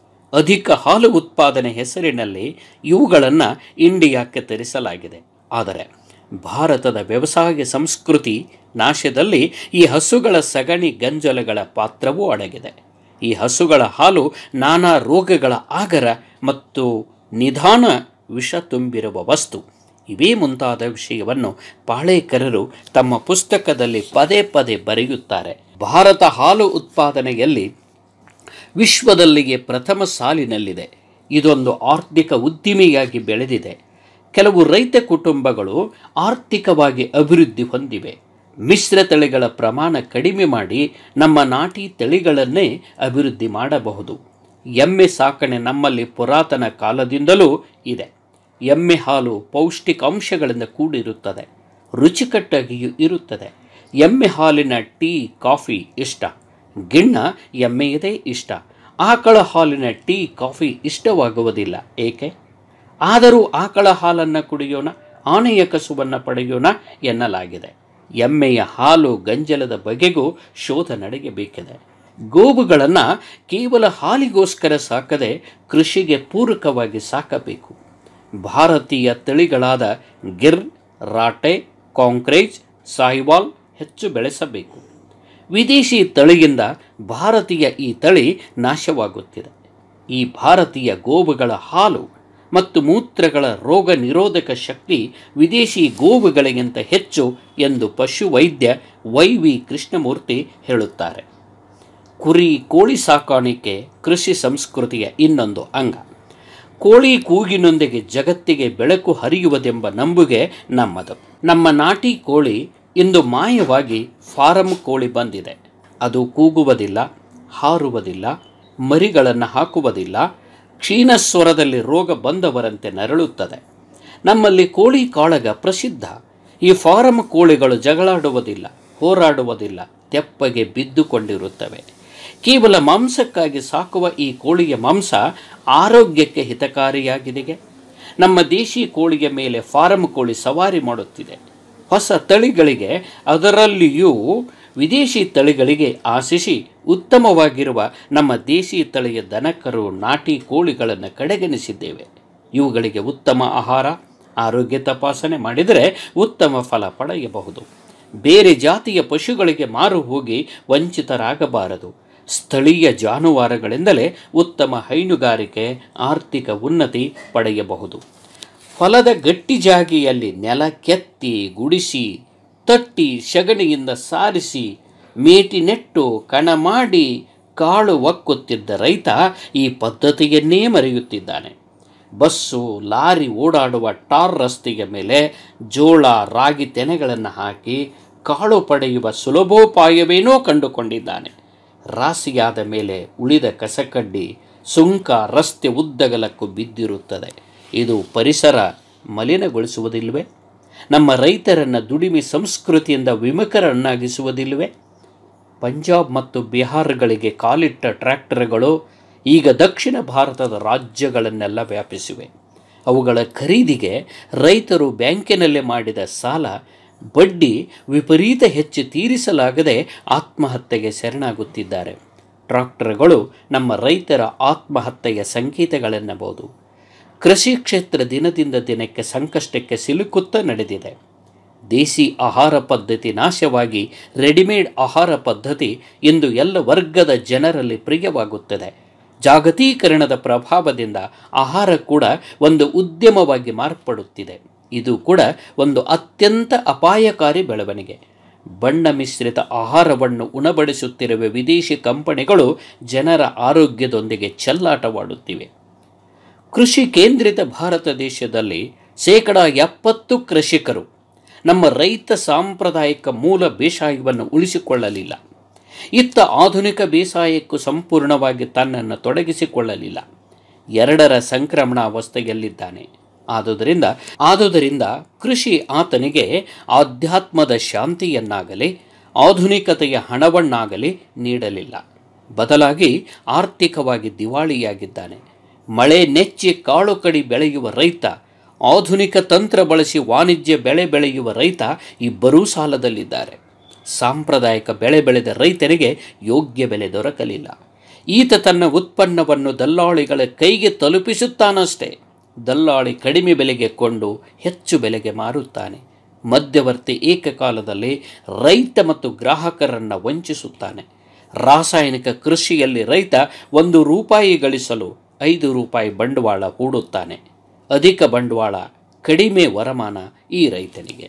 Speaker 1: ಅಧಿಕ ಹಾಲು ಉತ್ಪಾದನೆ ಹೆಸರಿನಲ್ಲಿ ಇವುಗಳನ್ನು ಇಂಡಿಯಾಕ್ಕೆ ತರಿಸಲಾಗಿದೆ ಆದರೆ ಭಾರತದ ವ್ಯವಸಾಯ ಸಂಸ್ಕೃತಿ ನಾಶದಲ್ಲಿ ಈ ಹಸುಗಳ ಸಗಣಿ ಗಂಜಲಗಳ ಪಾತ್ರವೂ ಅಡಗಿದೆ ಈ ಹಸುಗಳ ಹಾಲು ನಾನಾ ರೋಗಗಳ ಆಗರ ಮತ್ತು ನಿಧಾನ ವಿಷ ತುಂಬಿರುವ ವಸ್ತು ಇವೇ ಮುಂತಾದ ವಿಷಯವನ್ನು ಪಾಳೇಕರರು ತಮ್ಮ ಪುಸ್ತಕದಲ್ಲಿ ಪದೇ ಪದೇ ಬರೆಯುತ್ತಾರೆ ಭಾರತ ಹಾಲು ಉತ್ಪಾದನೆಯಲ್ಲಿ ವಿಶ್ವದಲ್ಲಿಗೆ ಪ್ರಥಮ ಸಾಲಿನಲ್ಲಿದೆ ಇದೊಂದು ಆರ್ಥಿಕ ಉದ್ದಿಮೆಯಾಗಿ ಬೆಳೆದಿದೆ ಕೆಲವು ರೈತ ಕುಟುಂಬಗಳು ಆರ್ಥಿಕವಾಗಿ ಅಭಿವೃದ್ಧಿ ಹೊಂದಿವೆ ಮಿಶ್ರ ತಳಿಗಳ ಪ್ರಮಾಣ ಕಡಿಮೆ ಮಾಡಿ ನಮ್ಮ ನಾಟಿ ತಳಿಗಳನ್ನೇ ಅಭಿವೃದ್ಧಿ ಮಾಡಬಹುದು ಎಮ್ಮೆ ಸಾಕಣೆ ನಮ್ಮಲ್ಲಿ ಪುರಾತನ ಕಾಲದಿಂದಲೂ ಇದೆ ಎಮ್ಮೆ ಹಾಲು ಪೌಷ್ಟಿಕಾಂಶಗಳಿಂದ ಕೂಡಿರುತ್ತದೆ ರುಚಿಕಟ್ಟಾಗಿಯೂ ಇರುತ್ತದೆ ಎಮ್ಮೆ ಹಾಲಿನ ಟೀ ಕಾಫಿ ಇಷ್ಟ ಗಿಣ್ಣ ಎಮ್ಮೆಯದೇ ಇಷ್ಟ ಆಕಳ ಹಾಲಿನ ಟೀ ಕಾಫಿ ಇಷ್ಟವಾಗುವುದಿಲ್ಲ ಏಕೆ ಆದರೂ ಆಕಳ ಹಾಲನ್ನು ಕುಡಿಯೋಣ ಆನೆಯ ಕಸುವನ್ನು ಪಡೆಯೋಣ ಎನ್ನಲಾಗಿದೆ ಎಮ್ಮೆಯ ಹಾಲು ಗಂಜಲದ ಬಗೆಗೂ ಶೋಧ ನಡೆಯಬೇಕಿದೆ ಗೋವುಗಳನ್ನು ಕೇವಲ ಹಾಲಿಗೋಸ್ಕರ ಸಾಕದೆ ಕೃಷಿಗೆ ಪೂರಕವಾಗಿ ಸಾಕಬೇಕು ಭಾರತೀಯ ತಳಿಗಳಾದ ಗಿರ್ ರಾಟೆ ಕಾಂಕ್ರೇಜ್ ಸಾಹಿವಾಲ್ ಹೆಚ್ಚು ಬೆಳೆಸಬೇಕು ವಿದೇಶಿ ತಳಿಯಿಂದ ಭಾರತೀಯ ಈ ತಳಿ ನಾಶವಾಗುತ್ತಿದೆ ಈ ಭಾರತೀಯ ಗೋವುಗಳ ಹಾಲು ಮತ್ತು ಮೂತ್ರಗಳ ರೋಗ ನಿರೋಧಕ ಶಕ್ತಿ ವಿದೇಶಿ ಗೋವುಗಳಿಗಿಂತ ಹೆಚ್ಚು ಎಂದು ಪಶುವೈದ್ಯ ವೈ ವಿ ಕೃಷ್ಣಮೂರ್ತಿ ಹೇಳುತ್ತಾರೆ ಕುರಿ ಕೋಳಿ ಸಾಕಾಣಿಕೆ ಕೃಷಿ ಸಂಸ್ಕೃತಿಯ ಇನ್ನೊಂದು ಅಂಗ ಕೋಳಿ ಕೂಗಿನೊಂದಿಗೆ ಜಗತ್ತಿಗೆ ಬೆಳಕು ಹರಿಯುವುದೆಂಬ ನಂಬುಗೆ ನಮ್ಮದು ನಮ್ಮ ನಾಟಿ ಕೋಳಿ ಇಂದು ಮಾಯವಾಗಿ ಫಾರಂ ಕೋಳಿ ಬಂದಿದೆ ಅದು ಕೂಗುವುದಿಲ್ಲ ಹಾರುವುದಿಲ್ಲ ಮರಿಗಳನ್ನು ಹಾಕುವುದಿಲ್ಲ ಕ್ಷೀಣ ಸ್ವರದಲ್ಲಿ ರೋಗ ಬಂದವರಂತೆ ನರಳುತ್ತದೆ ನಮ್ಮಲ್ಲಿ ಕೋಳಿ ಕಾಳಗ ಪ್ರಸಿದ್ಧ ಈ ಫಾರಂ ಕೋಳಿಗಳು ಜಗಳಾಡುವುದಿಲ್ಲ ಹೋರಾಡುವುದಿಲ್ಲ ತೆಪ್ಪಗೆ ಬಿದ್ದುಕೊಂಡಿರುತ್ತವೆ ಕೇವಲ ಮಾಂಸಕ್ಕಾಗಿ ಸಾಕುವ ಈ ಕೋಳಿಯ ಮಾಂಸ ಆರೋಗ್ಯಕ್ಕೆ ಹಿತಕಾರಿಯಾಗಿದೆಯೇ ನಮ್ಮ ದೇಶಿ ಕೋಳಿಯ ಮೇಲೆ ಫಾರಂ ಕೋಳಿ ಸವಾರಿ ಮಾಡುತ್ತಿದೆ ಹೊಸ ತಳಿಗಳಿಗೆ ಅದರಲ್ಲಿಯೂ ವಿದೇಶಿ ತಳಿಗಳಿಗೆ ಆಶಿಸಿ ಉತ್ತಮವಾಗಿರುವ ನಮ್ಮ ದೇಶಿ ತಳಿಯ ದನಕರು ನಾಟಿ ಕೋಳಿಗಳನ್ನು ಕಡೆಗಣಿಸಿದ್ದೇವೆ ಇವುಗಳಿಗೆ ಉತ್ತಮ ಆಹಾರ ಆರೋಗ್ಯ ತಪಾಸಣೆ ಮಾಡಿದರೆ ಉತ್ತಮ ಫಲ ಪಡೆಯಬಹುದು ಬೇರೆ ಜಾತಿಯ ಪಶುಗಳಿಗೆ ಮಾರು ಹೋಗಿ ವಂಚಿತರಾಗಬಾರದು ಸ್ಥಳೀಯ ಜಾನುವಾರುಗಳಿಂದಲೇ ಉತ್ತಮ ಹೈನುಗಾರಿಕೆ ಆರ್ಥಿಕ ಉನ್ನತಿ ಪಡೆಯಬಹುದು ಹೊಲದ ಗಟ್ಟಿ ಜಾಗಿಯಲ್ಲಿ ನೆಲ ಕೆತ್ತಿ ಗುಡಿಸಿ ತಟ್ಟಿ ಸಗಣಿಯಿಂದ ಸಾರಿಸಿ ಮೇಟಿ ನೆಟ್ಟು ಕಣ ಮಾಡಿ ಕಾಳು ಒಕ್ಕುತ್ತಿದ್ದ ರೈತ ಈ ಪದ್ಧತಿಯನ್ನೇ ಮರೆಯುತ್ತಿದ್ದಾನೆ ಬಸ್ಸು ಲಾರಿ ಓಡಾಡುವ ಟಾರ್ ರಸ್ತೆಯ ಮೇಲೆ ಜೋಳ ರಾಗಿ ತೆನೆಗಳನ್ನು ಹಾಕಿ ಕಾಳು ಪಡೆಯುವ ಸುಲಭೋಪಾಯವೇನೋ ಕಂಡುಕೊಂಡಿದ್ದಾನೆ ರಾಸಿಯಾದ ಮೇಲೆ ಉಳಿದ ಕಸಕಡ್ಡಿ ಸುಂಕ ರಸ್ತೆ ಉದ್ದಗಲಕ್ಕೂ ಬಿದ್ದಿರುತ್ತದೆ ಇದು ಪರಿಸರ ಮಲಿನಗೊಳಿಸುವುದಿಲ್ವೇ ನಮ್ಮ ರೈತರನ್ನು ದುಡಿಮೆ ಸಂಸ್ಕೃತಿಯಿಂದ ವಿಮುಖರನ್ನಾಗಿಸುವುದಿಲ್ವೇ ಪಂಜಾಬ್ ಮತ್ತು ಬಿಹಾರಗಳಿಗೆ ಕಾಲಿಟ್ಟ ಟ್ರ್ಯಾಕ್ಟರ್ಗಳು ಈಗ ದಕ್ಷಿಣ ಭಾರತದ ರಾಜ್ಯಗಳನ್ನೆಲ್ಲ ವ್ಯಾಪಿಸಿವೆ ಅವುಗಳ ಖರೀದಿಗೆ ರೈತರು ಬ್ಯಾಂಕಿನಲ್ಲಿ ಮಾಡಿದ ಸಾಲ ಬಡ್ಡಿ ವಿಪರೀತ ಹೆಚ್ಚು ತೀರಿಸಲಾಗದೆ ಆತ್ಮಹತ್ಯೆಗೆ ಶರಣಾಗುತ್ತಿದ್ದಾರೆ ಟ್ರಾಕ್ಟರ್ಗಳು ನಮ್ಮ ರೈತರ ಆತ್ಮಹತ್ಯೆಯ ಸಂಕೇತಗಳೆನ್ನಬಹುದು ಕೃಷಿ ಕ್ಷೇತ್ರ ದಿನದಿಂದ ದಿನಕ್ಕೆ ಸಂಕಷ್ಟಕ್ಕೆ ಸಿಲುಕುತ್ತಾ ನಡೆದಿದೆ ದೇಸಿ ಆಹಾರ ಪದ್ಧತಿ ನಾಶವಾಗಿ ರೆಡಿಮೇಡ್ ಆಹಾರ ಪದ್ಧತಿ ಇಂದು ಎಲ್ಲ ವರ್ಗದ ಜನರಲ್ಲಿ ಪ್ರಿಯವಾಗುತ್ತದೆ ಜಾಗತೀಕರಣದ ಪ್ರಭಾವದಿಂದ ಆಹಾರ ಕೂಡ ಒಂದು ಉದ್ಯಮವಾಗಿ ಮಾರ್ಪಡುತ್ತಿದೆ ಇದು ಕೂಡ ಒಂದು ಅತ್ಯಂತ ಅಪಾಯಕಾರಿ ಬೆಳವಣಿಗೆ ಬಣ್ಣ ಮಿಶ್ರಿತ ಆಹಾರವನ್ನು ಉಣಬಡಿಸುತ್ತಿರುವ ವಿದೇಶಿ ಕಂಪನಿಗಳು ಜನರ ಆರೋಗ್ಯದೊಂದಿಗೆ ಚೆಲ್ಲಾಟವಾಡುತ್ತಿವೆ ಕೃಷಿ ಕೇಂದ್ರಿತ ಭಾರತ ದೇಶದಲ್ಲಿ ಶೇಕಡ ಎಪ್ಪತ್ತು ಕೃಷಿಕರು ನಮ್ಮ ರೈತ ಸಾಂಪ್ರದಾಯಿಕ ಮೂಲ ಬೇಸಾಯವನ್ನು ಉಳಿಸಿಕೊಳ್ಳಲಿಲ್ಲ ಇತ್ತ ಆಧುನಿಕ ಬೇಸಾಯಕ್ಕೂ ಸಂಪೂರ್ಣವಾಗಿ ತನ್ನನ್ನು ತೊಡಗಿಸಿಕೊಳ್ಳಲಿಲ್ಲ ಎರಡರ ಸಂಕ್ರಮಣಾವಸ್ಥೆಯಲ್ಲಿದ್ದಾನೆ ಆದುದರಿಂದ ಆದುದರಿಂದ ಕೃಷಿ ಆತನಿಗೆ ಆಧ್ಯಾತ್ಮದ ಶಾಂತಿಯನ್ನಾಗಲಿ ಆಧುನಿಕತೆಯ ಹಣವನ್ನಾಗಲಿ ನೀಡಲಿಲ್ಲ ಬದಲಾಗಿ ಆರ್ಥಿಕವಾಗಿ ದಿವಾಳಿಯಾಗಿದ್ದಾನೆ ಮಳೆ ನೆಚ್ಚಿ ಕಾಳು ಕಡಿ ಬೆಳೆಯುವ ರೈತ ಆಧುನಿಕ ತಂತ್ರ ಬಳಸಿ ವಾಣಿಜ್ಯ ಬೆಳೆ ಬೆಳೆಯುವ ರೈತ ಇಬ್ಬರೂ ಸಾಲದಲ್ಲಿದ್ದಾರೆ ಸಾಂಪ್ರದಾಯಿಕ ಬೆಳೆ ಬೆಳೆದ ರೈತನಿಗೆ ಯೋಗ್ಯ ಬೆಲೆ ದೊರಕಲಿಲ್ಲ ಈತ ತನ್ನ ಉತ್ಪನ್ನವನ್ನು ದಲ್ಲಾಳಿಗಳ ಕೈಗೆ ತಲುಪಿಸುತ್ತಾನಷ್ಟೇ ದಲ್ಲಾಳಿ ಕಡಿಮೆ ಬೆಲೆಗೆ ಕೊಂಡು ಹೆಚ್ಚು ಬೆಲೆಗೆ ಮಾರುತ್ತಾನೆ ಮಧ್ಯವರ್ತಿ ಏಕಕಾಲದಲ್ಲಿ ರೈತ ಮತ್ತು ಗ್ರಾಹಕರನ್ನು ವಂಚಿಸುತ್ತಾನೆ ರಾಸಾಯನಿಕ ಕೃಷಿಯಲ್ಲಿ ರೈತ ಒಂದು ರೂಪಾಯಿ ಗಳಿಸಲು ಐದು ರೂಪಾಯಿ ಬಂಡವಾಳ ಹೂಡುತ್ತಾನೆ ಅಧಿಕ ಬಂಡವಾಳ ಕಡಿಮೆ ವರಮಾನ ಈ ರೈತನಿಗೆ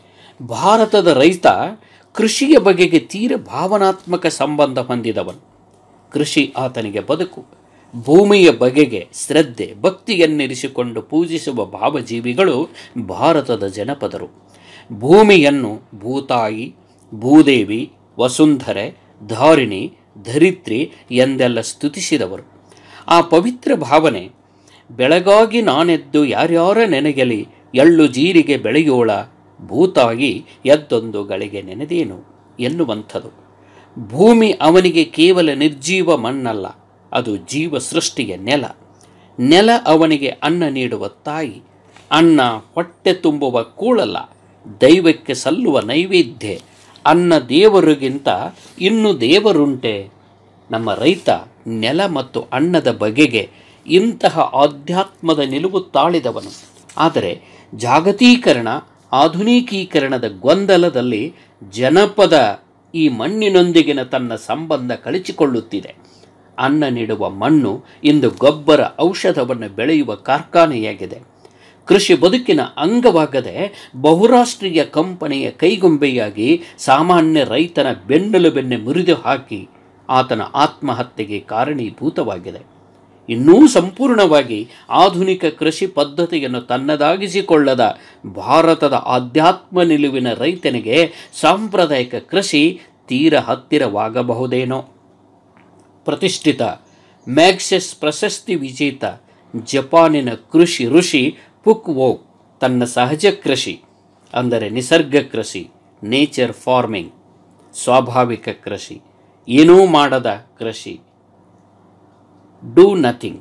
Speaker 1: ಭಾರತದ ರೈತ ಕೃಷಿಯ ಬಗೆಗೆ ತೀರ ಭಾವನಾತ್ಮಕ ಸಂಬಂಧ ಹೊಂದಿದವನು ಕೃಷಿ ಆತನಿಗೆ ಬದುಕು ಭೂಮಿಯ ಬಗೆಗೆ ಶ್ರದ್ಧೆ ಭಕ್ತಿಯನ್ನಿರಿಸಿಕೊಂಡು ಪೂಜಿಸುವ ಭಾವಜೀವಿಗಳು ಭಾರತದ ಜನಪದರು ಭೂಮಿಯನ್ನು ಭೂತಾಯಿ ಭೂದೇವಿ ವಸುಂಧರೆ ಧಾರಿಣಿ ಧರಿತ್ರಿ ಎಂದೆಲ್ಲ ಸ್ತುತಿಸಿದವರು ಆ ಪವಿತ್ರ ಭಾವನೆ ಬೆಳಗಾಗಿ ನಾನೆದ್ದು ಯಾರ್ಯಾರ ನೆನೆಗಲಿ ಎಳ್ಳು ಜೀರಿಗೆ ಬೆಳೆಯೋಳ ಭೂತಾಗಿ ಎದ್ದೊಂದು ಗಳಿಗೆ ನೆನೆದೇನು ಎನ್ನುವಂಥದು ಭೂಮಿ ಅವನಿಗೆ ಕೇವಲ ನಿರ್ಜೀವ ಮಣ್ಣಲ್ಲ ಅದು ಜೀವ ಸೃಷ್ಟಿಯ ನೆಲ ನೆಲ ಅವನಿಗೆ ಅನ್ನ ನೀಡುವ ತಾಯಿ ಅನ್ನ ಹೊಟ್ಟೆ ತುಂಬುವ ಕೂಳಲ್ಲ ದೈವಕ್ಕೆ ಸಲ್ಲುವ ನೈವೇದ್ಯ ಅನ್ನ ದೇವರಿಗಿಂತ ಇನ್ನು ದೇವರುಂಟೆ ನಮ್ಮ ರೈತ ನೆಲ ಮತ್ತು ಅನ್ನದ ಬಗೆಗೆ ಇಂತಹ ಆಧ್ಯಾತ್ಮದ ನಿಲುವು ತಾಳಿದವನು ಆದರೆ ಜಾಗತೀಕರಣ ಆಧುನಿಕೀಕರಣದ ಗೊಂದಲದಲ್ಲಿ ಜನಪದ ಈ ಮಣ್ಣಿನೊಂದಿಗಿನ ತನ್ನ ಸಂಬಂಧ ಕಳಚಿಕೊಳ್ಳುತ್ತಿದೆ ಅನ್ನ ನೀಡುವ ಮಣ್ಣು ಇಂದು ಗೊಬ್ಬರ ಔಷಧವನ್ನು ಬೆಳೆಯುವ ಕಾರ್ಖಾನೆಯಾಗಿದೆ ಕೃಷಿ ಬದುಕಿನ ಅಂಗವಾಗದೆ ಬಹುರಾಷ್ಟ್ರೀಯ ಕಂಪನಿಯ ಕೈಗೊಂಬೆಯಾಗಿ ಸಾಮಾನ್ಯ ರೈತನ ಬೆನ್ನೆಲು ಬೆನ್ನೆ ಮುರಿದು ಹಾಕಿ ಆತನ ಆತ್ಮಹತ್ಯೆಗೆ ಕಾರಣೀಭೂತವಾಗಿದೆ ಇನ್ನೂ ಸಂಪೂರ್ಣವಾಗಿ ಆಧುನಿಕ ಕೃಷಿ ಪದ್ಧತಿಯನ್ನು ತನ್ನದಾಗಿಸಿಕೊಳ್ಳದ ಭಾರತದ ಆಧ್ಯಾತ್ಮ ನಿಲುವಿನ ರೈತನಿಗೆ ಸಾಂಪ್ರದಾಯಿಕ ಕೃಷಿ ತೀರ ಹತ್ತಿರವಾಗಬಹುದೇನೋ ಪ್ರತಿಷ್ಠಿತ ಮ್ಯಾಗ್ಸೆಸ್ ಪ್ರಶಸ್ತಿ ವಿಜೇತ ಜಪಾನಿನ ಕೃಷಿ ಋಷಿ ಪುಕ್ವೋ ತನ್ನ ಸಹಜ ಕೃಷಿ ಅಂದರೆ ನಿಸರ್ಗ ಕೃಷಿ ನೇಚರ್ ಫಾರ್ಮಿಂಗ್ ಸ್ವಾಭಾವಿಕ ಕೃಷಿ ಏನೂ ಮಾಡದ ಕೃಷಿ ಡೂ ನಥಿಂಗ್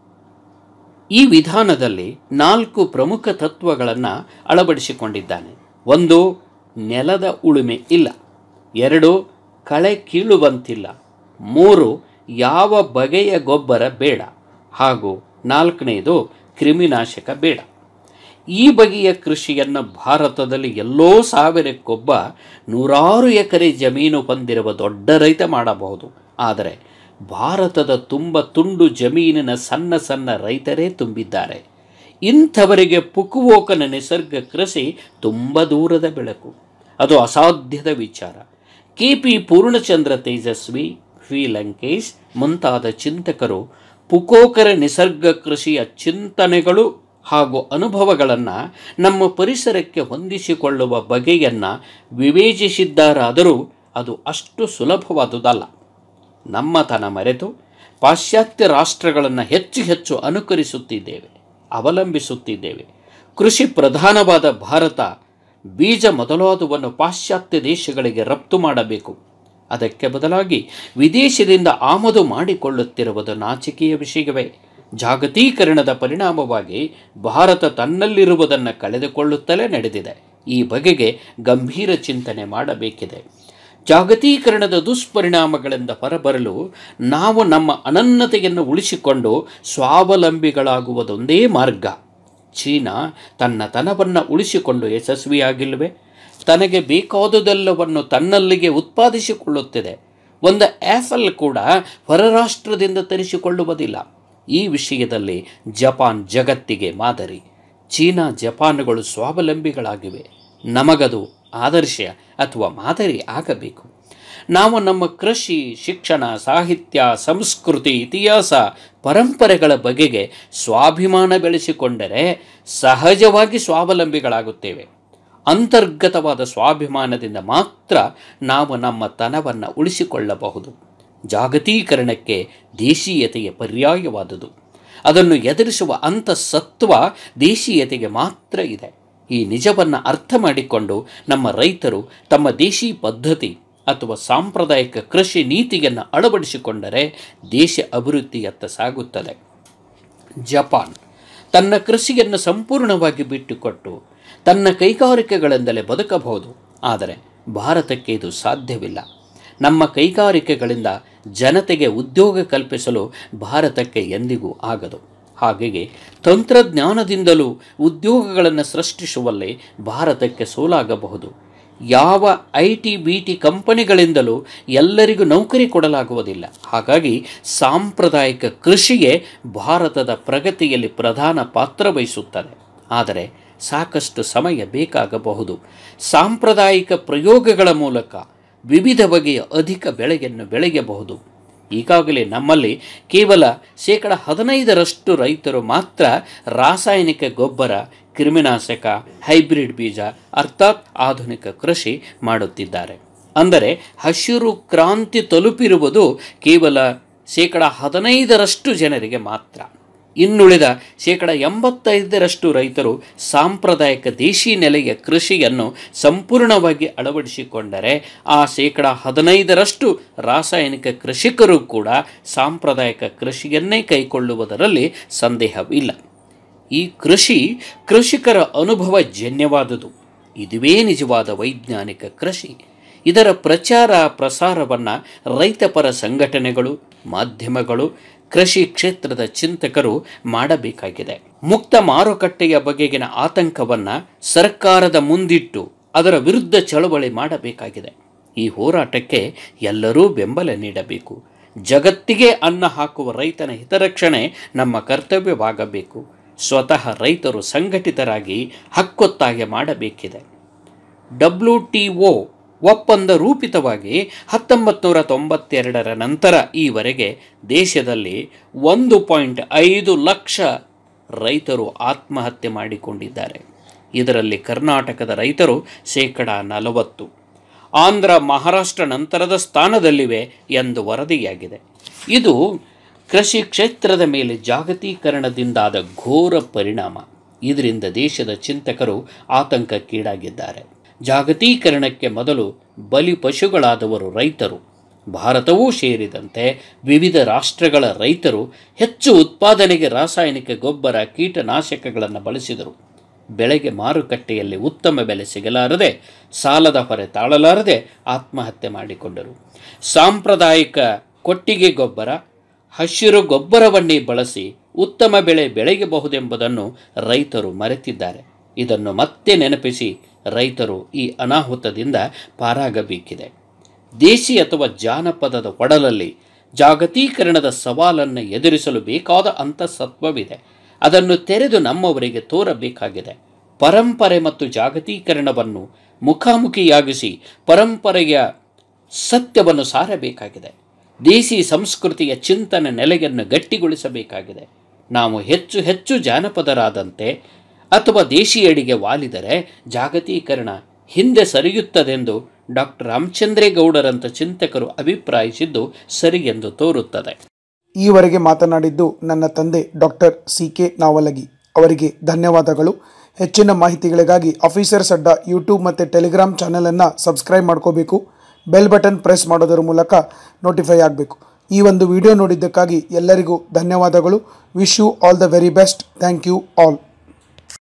Speaker 1: ಈ ವಿಧಾನದಲ್ಲಿ ನಾಲ್ಕು ಪ್ರಮುಖ ತತ್ವಗಳನ್ನು ಅಳವಡಿಸಿಕೊಂಡಿದ್ದಾನೆ ಒಂದು ನೆಲದ ಉಳುಮೆ ಇಲ್ಲ ಎರಡು ಕಳೆ ಕೀಳುವಂತಿಲ್ಲ ಮೂರು ಯಾವ ಬಗೆಯ ಗೊಬ್ಬರ ಬೇಡ ಹಾಗೂ ನಾಲ್ಕನೆಯದು ಕ್ರಿಮಿನಾಶಕ ಬೇಡ ಈ ಬಗೆಯ ಕೃಷಿಯನ್ನು ಭಾರತದಲ್ಲಿ ಎಲ್ಲೋ ಸಾವಿರಕ್ಕೊಬ್ಬ ನೂರಾರು ಎಕರೆ ಜಮೀನು ಹೊಂದಿರುವ ದೊಡ್ಡ ರೈತ ಮಾಡಬಹುದು ಆದರೆ ಭಾರತದ ತುಂಬ ತುಂಡು ಜಮೀನಿನ ಸಣ್ಣ ಸಣ್ಣ ರೈತರೇ ತುಂಬಿದ್ದಾರೆ ಇಂಥವರಿಗೆ ಪುಕುವೋಕನ ನಿಸರ್ಗ ಕೃಷಿ ತುಂಬ ದೂರದ ಬೆಳಕು ಅದು ಅಸಾಧ್ಯದ ವಿಚಾರ ಕೆ ಪಿ ಪೂರ್ಣಚಂದ್ರ ತೇಜಸ್ವಿ ಶ್ರೀಲಂಕೇಶ್ ಮುಂತಾದ ಚಿಂತಕರು ಪುಕೋಕರ ನಿಸರ್ಗ ಕೃಷಿಯ ಚಿಂತನೆಗಳು ಹಾಗೂ ಅನುಭವಗಳನ್ನು ನಮ್ಮ ಪರಿಸರಕ್ಕೆ ಹೊಂದಿಸಿಕೊಳ್ಳುವ ಬಗೆಯನ್ನು ವಿವೇಚಿಸಿದ್ದಾರಾದರೂ ಅದು ಅಷ್ಟು ಸುಲಭವಾದುದಲ್ಲ ನಮ್ಮತನ ಮರೆತು ಪಾಶ್ಚಾತ್ಯ ರಾಷ್ಟ್ರಗಳನ್ನು ಹೆಚ್ಚು ಹೆಚ್ಚು ಅನುಕರಿಸುತ್ತಿದ್ದೇವೆ ಅವಲಂಬಿಸುತ್ತಿದ್ದೇವೆ ಕೃಷಿ ಪ್ರಧಾನವಾದ ಭಾರತ ಬೀಜ ಮೊದಲಾದವನ್ನು ಪಾಶ್ಚಾತ್ಯ ದೇಶಗಳಿಗೆ ರಫ್ತು ಮಾಡಬೇಕು ಅದಕ್ಕೆ ಬದಲಾಗಿ ವಿದೇಶದಿಂದ ಆಮದು ಮಾಡಿಕೊಳ್ಳುತ್ತಿರುವುದು ನಾಚಿಕೆಯ ವಿಷಯವೇ ಜಾಗತೀಕರಣದ ಪರಿಣಾಮವಾಗಿ ಭಾರತ ತನ್ನಲ್ಲಿರುವುದನ್ನು ಕಳೆದುಕೊಳ್ಳುತ್ತಲೇ ನಡೆದಿದೆ ಈ ಬಗೆಗೆ ಗಂಭೀರ ಚಿಂತನೆ ಮಾಡಬೇಕಿದೆ ಜಾಗತೀಕರಣದ ದುಷ್ಪರಿಣಾಮಗಳಿಂದ ಹೊರಬರಲು ನಾವು ನಮ್ಮ ಅನನ್ಯತೆಯನ್ನು ಉಳಿಸಿಕೊಂಡು ಸ್ವಾವಲಂಬಿಗಳಾಗುವುದೊಂದೇ ಮಾರ್ಗ ಚೀನಾ ತನ್ನ ತನವನ್ನು ಉಳಿಸಿಕೊಂಡು ಯಶಸ್ವಿಯಾಗಿಲ್ಲವೇ ತನಗೆ ಬೇಕಾದುದೆಲ್ಲವನ್ನು ತನ್ನಲ್ಲಿಗೆ ಉತ್ಪಾದಿಸಿಕೊಳ್ಳುತ್ತಿದೆ ಒಂದು ಆ್ಯಪಲ್ ಕೂಡ ಹೊರರಾಷ್ಟ್ರದಿಂದ ತರಿಸಿಕೊಳ್ಳುವುದಿಲ್ಲ ಈ ವಿಷಯದಲ್ಲಿ ಜಪಾನ್ ಜಗತ್ತಿಗೆ ಮಾದರಿ ಚೀನಾ ಜಪಾನ್ಗಳು ಸ್ವಾವಲಂಬಿಗಳಾಗಿವೆ ನಮಗದು ಆದರ್ಶ ಅಥವಾ ಮಾದರಿ ಆಗಬೇಕು ನಾವು ನಮ್ಮ ಕೃಷಿ ಶಿಕ್ಷಣ ಸಾಹಿತ್ಯ ಸಂಸ್ಕೃತಿ ಇತಿಹಾಸ ಪರಂಪರೆಗಳ ಬಗೆಗೆ ಸ್ವಾಭಿಮಾನ ಬೆಳೆಸಿಕೊಂಡರೆ ಸಹಜವಾಗಿ ಸ್ವಾವಲಂಬಿಗಳಾಗುತ್ತೇವೆ ಅಂತರ್ಗತವಾದ ಸ್ವಾಭಿಮಾನದಿಂದ ಮಾತ್ರ ನಾವು ನಮ್ಮ ತನವನ್ನು ಉಳಿಸಿಕೊಳ್ಳಬಹುದು ಜಾಗತೀಕರಣಕ್ಕೆ ದೇಶೀಯತೆಯ ಪರ್ಯಾಯವಾದುದು ಅದನ್ನು ಎದುರಿಸುವ ಅಂತಸತ್ವ ದೇಶೀಯತೆಗೆ ಮಾತ್ರ ಇದೆ ಈ ನಿಜವನ್ನು ಅರ್ಥ ಮಾಡಿಕೊಂಡು ನಮ್ಮ ರೈತರು ತಮ್ಮ ದೇಶಿ ಪದ್ಧತಿ ಅಥವಾ ಸಾಂಪ್ರದಾಯಿಕ ಕೃಷಿ ನೀತಿಯನ್ನು ಅಳವಡಿಸಿಕೊಂಡರೆ ದೇಶ ಅಭಿವೃದ್ಧಿಯತ್ತ ಸಾಗುತ್ತದೆ ಜಪಾನ್ ತನ್ನ ಕೃಷಿಯನ್ನು ಸಂಪೂರ್ಣವಾಗಿ ಬಿಟ್ಟುಕೊಟ್ಟು ತನ್ನ ಕೈಗಾರಿಕೆಗಳಿಂದಲೇ ಬದುಕಬಹುದು ಆದರೆ ಭಾರತಕ್ಕೆ ಇದು ಸಾಧ್ಯವಿಲ್ಲ ನಮ್ಮ ಕೈಗಾರಿಕೆಗಳಿಂದ ಜನತೆಗೆ ಉದ್ಯೋಗ ಕಲ್ಪಿಸಲು ಭಾರತಕ್ಕೆ ಎಂದಿಗೂ ಆಗದು ಹಾಗೆಯೇ ತಂತ್ರಜ್ಞಾನದಿಂದಲೂ ಉದ್ಯೋಗಗಳನ್ನು ಸೃಷ್ಟಿಸುವಲ್ಲಿ ಭಾರತಕ್ಕೆ ಸೋಲಾಗಬಹುದು ಯಾವ ಐ ಟಿ ಬಿ ಟಿ ಕಂಪನಿಗಳಿಂದಲೂ ಎಲ್ಲರಿಗೂ ನೌಕರಿ ಕೊಡಲಾಗುವುದಿಲ್ಲ ಹಾಗಾಗಿ ಸಾಂಪ್ರದಾಯಿಕ ಕೃಷಿಯೇ ಭಾರತದ ಪ್ರಗತಿಯಲ್ಲಿ ಪ್ರಧಾನ ಪಾತ್ರ ವಹಿಸುತ್ತದೆ ಆದರೆ ಸಾಕಷ್ಟು ಸಮಯ ಬೇಕಾಗಬಹುದು ಸಾಂಪ್ರದಾಯಿಕ ಪ್ರಯೋಗಗಳ ಮೂಲಕ ವಿವಿಧ ಬಗೆಯ ಅಧಿಕ ಬೆಳೆಯನ್ನು ಬೆಳೆಯಬಹುದು ಈಗಾಗಲೇ ನಮ್ಮಲ್ಲಿ ಕೇವಲ ಶೇಕಡ ಹದಿನೈದರಷ್ಟು ರೈತರು ಮಾತ್ರ ರಾಸಾಯನಿಕ ಗೊಬ್ಬರ ಕ್ರಿಮಿನಾಶಕ ಹೈಬ್ರಿಡ್ ಬೀಜ ಅರ್ಥಾತ್ ಆಧುನಿಕ ಕೃಷಿ ಮಾಡುತ್ತಿದ್ದಾರೆ ಅಂದರೆ ಹಸಿರು ಕ್ರಾಂತಿ ತಲುಪಿರುವುದು ಕೇವಲ ಶೇಕಡ ಹದಿನೈದರಷ್ಟು ಜನರಿಗೆ ಮಾತ್ರ ಇನ್ನುಳಿದ ಶೇಕಡ ಎಂಬತ್ತೈದರಷ್ಟು ರೈತರು ಸಾಂಪ್ರದಾಯಿಕ ದೇಶಿ ನೆಲೆಯ ಕೃಷಿಯನ್ನು ಸಂಪೂರ್ಣವಾಗಿ ಅಳವಡಿಸಿಕೊಂಡರೆ ಆ ಶೇಕಡ ಹದಿನೈದರಷ್ಟು ರಾಸಾಯನಿಕ ಕೃಷಿಕರು ಕೂಡ ಸಾಂಪ್ರದಾಯಿಕ ಕೃಷಿಯನ್ನೇ ಕೈಗೊಳ್ಳುವುದರಲ್ಲಿ ಸಂದೇಹವಿಲ್ಲ ಈ ಕೃಷಿ ಕೃಷಿಕರ ಅನುಭವ ಜನ್ಯವಾದುದು ಇದುವೇ ನಿಜವಾದ ವೈಜ್ಞಾನಿಕ ಕೃಷಿ ಇದರ ಪ್ರಚಾರ ಪ್ರಸಾರವನ್ನು ರೈತಪರ ಸಂಘಟನೆಗಳು ಮಾಧ್ಯಮಗಳು ಕೃಷಿ ಕ್ಷೇತ್ರದ ಚಿಂತಕರು ಮಾಡಬೇಕಾಗಿದೆ ಮುಕ್ತ ಮಾರುಕಟ್ಟೆಯ ಬಗೆಗಿನ ಆತಂಕವನ್ನು ಸರ್ಕಾರದ ಮುಂದಿಟ್ಟು ಅದರ ವಿರುದ್ಧ ಚಳವಳಿ ಮಾಡಬೇಕಾಗಿದೆ ಈ ಹೋರಾಟಕ್ಕೆ ಎಲ್ಲರೂ ಬೆಂಬಲ ನೀಡಬೇಕು ಜಗತ್ತಿಗೆ ಅನ್ನ ಹಾಕುವ ರೈತನ ಹಿತರಕ್ಷಣೆ ನಮ್ಮ ಕರ್ತವ್ಯವಾಗಬೇಕು ಸ್ವತಃ ರೈತರು ಸಂಘಟಿತರಾಗಿ ಹಕ್ಕೊತ್ತಾಯ ಮಾಡಬೇಕಿದೆ ಡಬ್ಲ್ಯೂ ಟಿ ಒ ಒಪ್ಪಂದ ರೂಪಿತವಾಗಿ ಹತ್ತೊಂಬತ್ತು ನೂರ ತೊಂಬತ್ತೆರಡರ ನಂತರ ಈವರೆಗೆ ದೇಶದಲ್ಲಿ ಒಂದು ಪಾಯಿಂಟ್ ಐದು ಲಕ್ಷ ರೈತರು ಆತ್ಮಹತ್ಯೆ ಮಾಡಿಕೊಂಡಿದ್ದಾರೆ ಇದರಲ್ಲಿ ಕರ್ನಾಟಕದ ರೈತರು ಶೇಕಡ ನಲವತ್ತು ಆಂಧ್ರ ಮಹಾರಾಷ್ಟ್ರ ನಂತರದ ಸ್ಥಾನದಲ್ಲಿವೆ ಎಂದು ವರದಿಯಾಗಿದೆ ಇದು ಕೃಷಿ ಕ್ಷೇತ್ರದ ಮೇಲೆ ಜಾಗತೀಕರಣದಿಂದಾದ ಘೋರ ಪರಿಣಾಮ ಇದರಿಂದ ದೇಶದ ಚಿಂತಕರು ಆತಂಕಕ್ಕೀಡಾಗಿದ್ದಾರೆ ಜಾಗತೀಕರಣಕ್ಕೆ ಮೊದಲು ಬಲಿ ಪಶುಗಳಾದವರು ರೈತರು ಭಾರತವೂ ಸೇರಿದಂತೆ ವಿವಿಧ ರಾಷ್ಟ್ರಗಳ ರೈತರು ಹೆಚ್ಚು ಉತ್ಪಾದನೆಗೆ ರಾಸಾಯನಿಕ ಗೊಬ್ಬರ ಕೀಟನಾಶಕಗಳನ್ನು ಬಳಸಿದರು ಬೆಳೆಗೆ ಮಾರುಕಟ್ಟೆಯಲ್ಲಿ ಉತ್ತಮ ಬೆಲೆ ಸಿಗಲಾರದೆ ಸಾಲದ ಹೊರೆ ತಾಳಲಾರದೆ ಆತ್ಮಹತ್ಯೆ ಮಾಡಿಕೊಂಡರು ಸಾಂಪ್ರದಾಯಿಕ ಕೊಟ್ಟಿಗೆ ಗೊಬ್ಬರ ಹಸಿರು ಗೊಬ್ಬರವನ್ನೇ ಬಳಸಿ ಉತ್ತಮ ಬೆಳೆ ಬೆಳೆಯಬಹುದೆಂಬುದನ್ನು ರೈತರು ಮರೆತಿದ್ದಾರೆ ಇದನ್ನು ಮತ್ತೆ ನೆನಪಿಸಿ ರೈತರು ಈ ಅನಾಹುತದಿಂದ ಪಾರಾಗಬೇಕಿದೆ ದೇಶಿ ಅಥವಾ ಜಾನಪದದ ಒಡಲಲ್ಲಿ ಜಾಗತೀಕರಣದ ಸವಾಲನ್ನು ಎದುರಿಸಲು ಬೇಕಾದ ಅಂತಸತ್ವವಿದೆ ಅದನ್ನು ತೆರೆದು ನಮ್ಮವರಿಗೆ ತೋರಬೇಕಾಗಿದೆ ಪರಂಪರೆ ಮತ್ತು ಜಾಗತೀಕರಣವನ್ನು ಮುಖಾಮುಖಿಯಾಗಿಸಿ ಪರಂಪರೆಯ ಸತ್ಯವನ್ನು ಸಾರಬೇಕಾಗಿದೆ ದೇಸಿ ಸಂಸ್ಕೃತಿಯ ಚಿಂತನೆ ನೆಲೆಯನ್ನು ಗಟ್ಟಿಗೊಳಿಸಬೇಕಾಗಿದೆ ನಾವು ಹೆಚ್ಚು ಹೆಚ್ಚು ಜಾನಪದರಾದಂತೆ ಅಥವಾ ದೇಶಿಯಡಿಗೆ ವಾಲಿದರೆ ಜಾಗತೀಕರಣ ಹಿಂದೆ ಸರಿಯುತ್ತದೆಂದು ಡಾಕ್ಟರ್ ರಾಮಚಂದ್ರೇಗೌಡರಂಥ ಚಿಂತಕರು ಅಭಿಪ್ರಾಯಿಸಿದ್ದು ಸರಿ ಎಂದು ತೋರುತ್ತದೆ
Speaker 2: ಈವರೆಗೆ ಮಾತನಾಡಿದ್ದು ನನ್ನ ತಂದೆ ಡಾಕ್ಟರ್ ಸಿ ಕೆ ನಾವಲಗಿ ಅವರಿಗೆ ಧನ್ಯವಾದಗಳು ಹೆಚ್ಚಿನ ಮಾಹಿತಿಗಳಿಗಾಗಿ ಆಫೀಸರ್ಸ್ ಅಡ್ಡ ಯೂಟ್ಯೂಬ್ ಮತ್ತು ಟೆಲಿಗ್ರಾಮ್ ಚಾನಲನ್ನು ಸಬ್ಸ್ಕ್ರೈಬ್ ಮಾಡ್ಕೋಬೇಕು ಬೆಲ್ ಬಟನ್ ಪ್ರೆಸ್ ಮಾಡೋದರ ಮೂಲಕ ನೋಟಿಫೈ ಆಗಬೇಕು ಈ ಒಂದು ವಿಡಿಯೋ ನೋಡಿದ್ದಕ್ಕಾಗಿ ಎಲ್ಲರಿಗೂ ಧನ್ಯವಾದಗಳು wish you all the very best thank you all